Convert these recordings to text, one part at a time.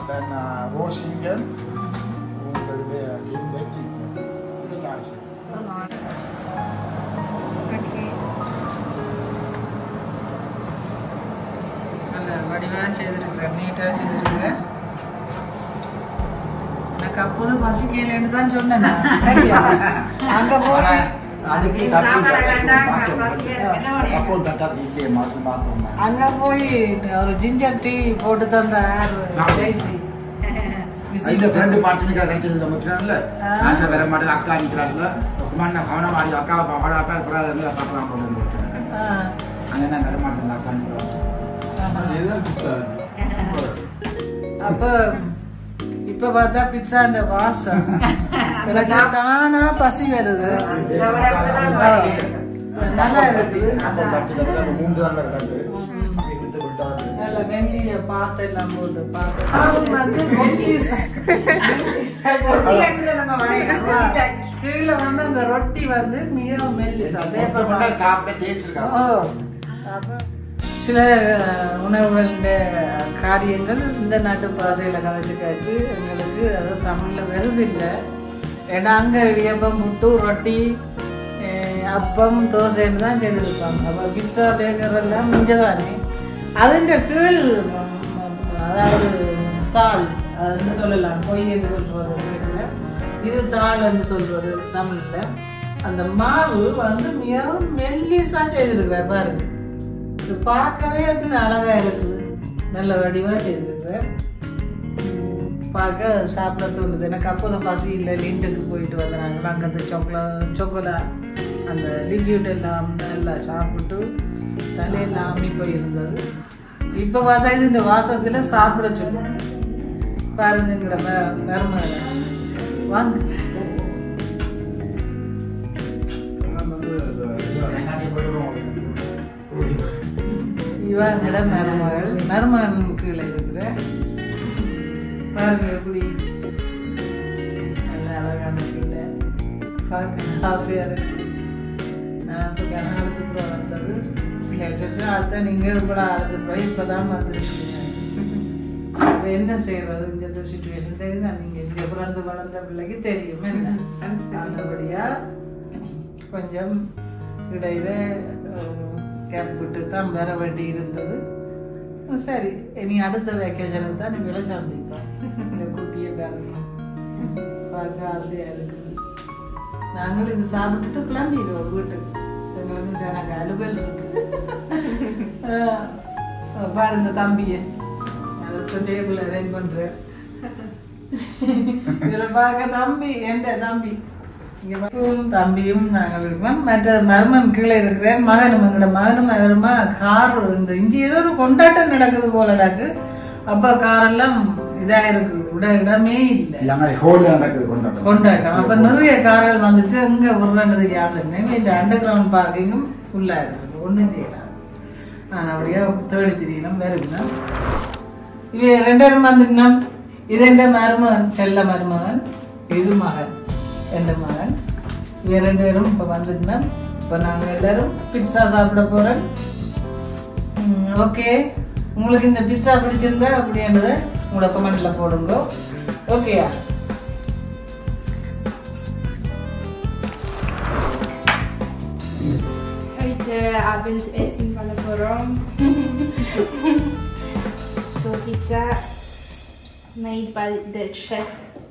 then uh, Rosingen und dann wäre in Becking. Stasi. Okay. நல்ல வடிவாக செய்திருக்கிறேன் நீட்டாக செய்திருக்கிறேன் எனக்கு அப்போது பசிக்கலைன்னு தான் சொன்னேன் நான். சரியா? அங்க போய் அதுக்கு நீ தட்டு சாப்பாடை தட்டு கண்டா மாத்தணும். பசியா இருக்கு. என்ன பண்ணி? அப்போ தட்டாத்து இங்கே மாற்றி மாற்றணும் அங்க போய் ஒரு ஜிஞ்சர் டீ போட்டு தந்த சாப்பிடு. ஜெய்சி இந்த ஃப்ரெண்டு பார்த்துட்டு கிடைச்சிருந்த முக்கியம்ல ஆ. நான் வர மாட்டேன் அக்கா நிற்கிறாங்க குமார் நான் கவனம் ஆடி அக்கா அவட அக்கா இருக்கிறாங்க பார்க்கலாம் போட்டு அங்கே தான் வர மாட்டேன் அக்கா நிற்கிறாங்க அப்ப இப்ப பார்த்தா பிட்சாண்ட வாசம் எனக்கு தானா பசி வருது இதை விட இப்படிதான் ஆ. பாருங்க. நல்லா இருக்குது அப்போ தட்டு தட்டு மூன்று தான் தட்டு ம். விட்டு விட்டாது நல்ல வெந்தய பாத்து எல்லாம் போட்டு பாத்து அது வந்து மெல்லிஸ் ரொட்டி கட்டுறது நம்ம வரையணும். ரொட்டி தான். கீழே வந்து அந்த ரொட்டி வந்து மிகவும் மெல்லிசா கொண்டா வேப்ப சாப்பிட டேஸ்ட் ஓ இருக்காது அப்ப சில அஹ், உணவுகளின் காரியங்கள் இந்த நாட்டு பாஷையில் கதைச்சுக்காச்சு எங்களுக்கு அது தமிழில் வருது இல்லை ஏன்னா அங்கே இடியப்பம் புட்டு ரொட்டி அஹ், அப்பம் தோசைன்னு தான் செய்திருப்பாங்க அப்போ பிட்சா பேக்கர் எல்லாம் மிஞ்சதானே അതിൻ്റെ கீழ் ம், அதாவது தாள் அதுன்னு சொல்லலாம் பொய் என்று சொல்றது வீட்டில் இது தாள் என்று சொல்றது தமிழில் அந்த மாவு வந்து மிகவும் மெல்லிசா செய்திருக்கிறேன் பாருங்க இது பார்க்கவே அப்படின்னு அழகா இருக்குது நல்ல வடிவா செய்திருக்கிறேன் உம், பார்க்க சாப்பிட தோணுது எனக்கு அப்போதான் பசி இல்லை லிண்டுக்கு போயிட்டு வந்தாங்க அங்கே அந்த சொக்கலா சொக்கலா அந்த லிக்யூட் எல்லாம் எல்லாம் சாப்பிட்டு தலையெல்லாம் அம்மி போயிருந்தது இப்போ பார்த்தா இது இந்த வாசத்தில் சாப்பிட சொல்லு பாருங்க எங்களோட மருமகளை வாங்க இவன் எங்கட மருமகள் மருமகன் கீழே இருக்கிற பாருங்க எப்படி நல்ல அழகான கீழே பார்க்க ஆசையா இருக்கு நான் இப்போ கனகாலத்துக்குள்ள வந்தது லட்சம் அடுத்த நீங்கள் கூட ஆளுக்கு இப்போ தான் வந்துருக்கீங்க அப்ப என்ன செய்யறது இந்த சுச்சுவேஷன் தெரியுதா நீங்கள் இங்கே பிறந்து வளர்ந்த பிள்ளைக்கு தெரியும் என்ன நல்லபடியா கொஞ்சம் இடையில கேப் விட்டு தான் வர வேண்டி இருந்தது சரி இனி அடுத்த வெக்கேஷனுக்கு தான் நீங்கள சந்திப்போம் இந்த குட்டியை பேரணும் பார்க்க ஆசையா இருக்குது நாங்கள் இது சாப்பிட்டுட்டு கிளம்பிடுவோம் வீட்டுக்கு எங்களுக்கு எனக்கு அலுவல் இருக்கு ஆஹ் பாருங்க தம்பியை அதுக்கு டேபிள் அரேஞ்ச் பண்றேன் இதுல பார்க்க தம்பி எந்த தம்பி இங்க பாருங்க, தம்பியும் நாங்கள் இருக்கோம் மற்ற மருமன் கீழே இருக்கிறேன் மகனும் எங்களோட மகனும் அவருமா கார் இந்த இஞ்சி ஏதோ ஒரு கொண்டாட்டம் நடக்குது போலடாக்கு அப்ப காரெல்லாம் இதா இருக்கு விட இடமே இல்லை இல்லாம ஹோல்ல நடக்குது கொண்டாட்டம் கொண்டாட்டம் அப்ப நிறைய கார்கள் வந்துச்சு இங்க விடுறது யாருன்னு இந்த அண்டர் கிரவுண்ட் பார்க்கிங்கும் ஃபுல்லா இருக்குது ஒன்றும் செய்யலாம் நான் அப்படியே தேடி திரியணும் வருதுனா இவ ரெண்டாயிரம் வந்துட்டுனா இது எந்த மருமகன் செல்ல மருமகன் இது மகன் எந்த மகன் இவ ரெண்டு பேரும் இப்ப வந்துட்டுனா இப்ப நாங்க எல்லாரும் பிட்சா சாப்பிட போறோம் ஓகே உங்களுக்கு இந்த பிட்சா பிடிச்சிருந்தா அப்படின்றத உங்களோட கமெண்ட்ல போடுங்க ஓகேயா Heute Abendessen von der Forum. so pizza made by the chef.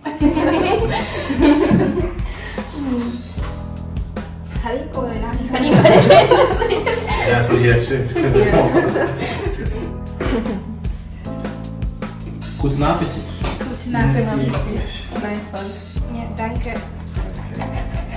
Kaliko, oder? Kann ich mal Ja, so hier, schön. Guten Appetit. Guten Appetit. Ja, danke.